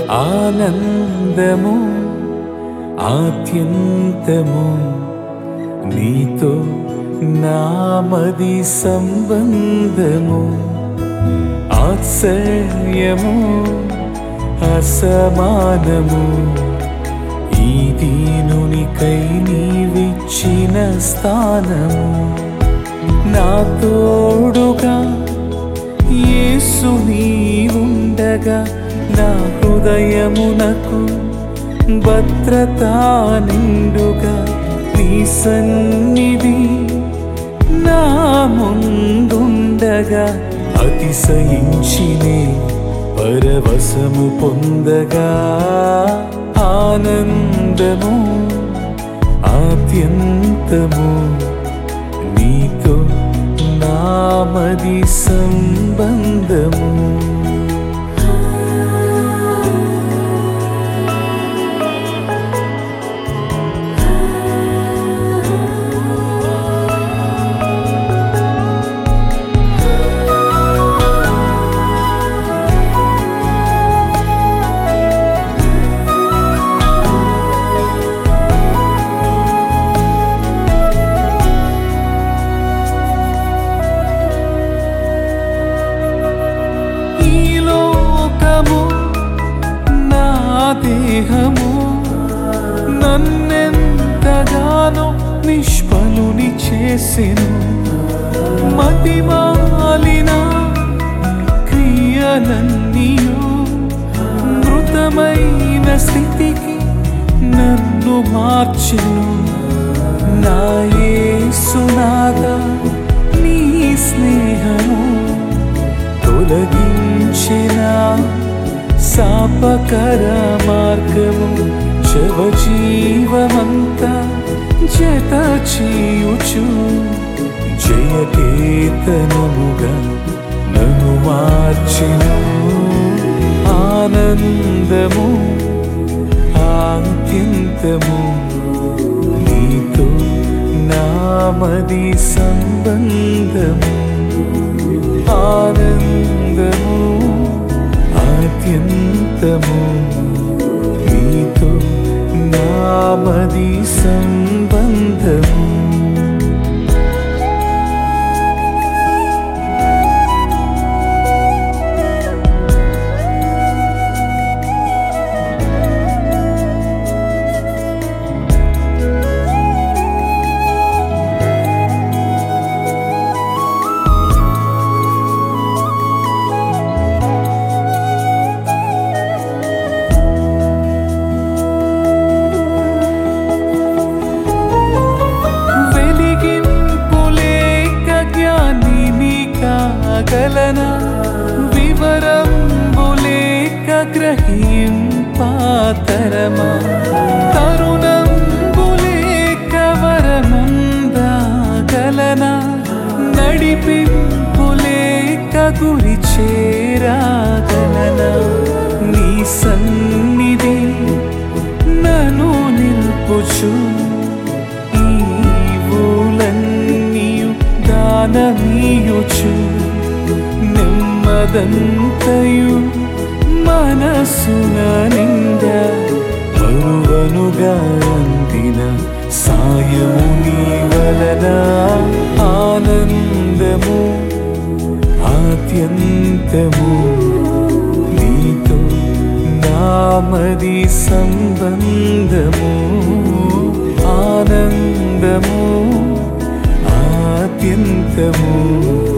ఆనందము ఆత్యంతము నీతో నామది సంబంధము ఆశ్చర్యము అసమానము ఈ దీనునికై నీవిచ్చిన స్థానము నా తోడుగా యేసు నీవుండగా నా హృదయమునకు భద్రత నిండుగా నీ సన్నిధి నా ముందుండగా అతిశయించినే పరవశము పొందగా ఆనందము ఆద్యంతము నీతో నామది సంబంధము ఈ లోకము నా దేహము నన్నెంతగానో నిష్ఫలుని చేసెను మతిమాలిన క్రియలన్నీయు మృతమైన స్థితికి నన్ను మార్చెను నా యేసునాథ నీ స్నేహము తొలగించిన శాపకర మార్గము శవజీవమంతా జత చేయుచు జయకేతనముగా నన్ను మార్చెను ఆనందము ఆంత్యంతము నీతో నామది సంబంధము ఆనందము ఆద్యంతము నీతో నామది సంబంధము వెలిగింపులేక జ్ఞానిని కాగలనా వివరంబులేక గ్రహింపాతరమా తరుణంబులేక వరముందాగలనా నడిపింపులేక గురి చేరాగలనా నీ సన్నిధి నన్ను నిల్పుచు ఈవులన్నీయు దానమీయుచు నెమ్మదంతయు మనసున నిండా మరువనుగా అందిన సాయము నీ వలన ఆనందము ఆద్యంతము నీతో నామది సంబంధము ఆనందము ఆద్యంతము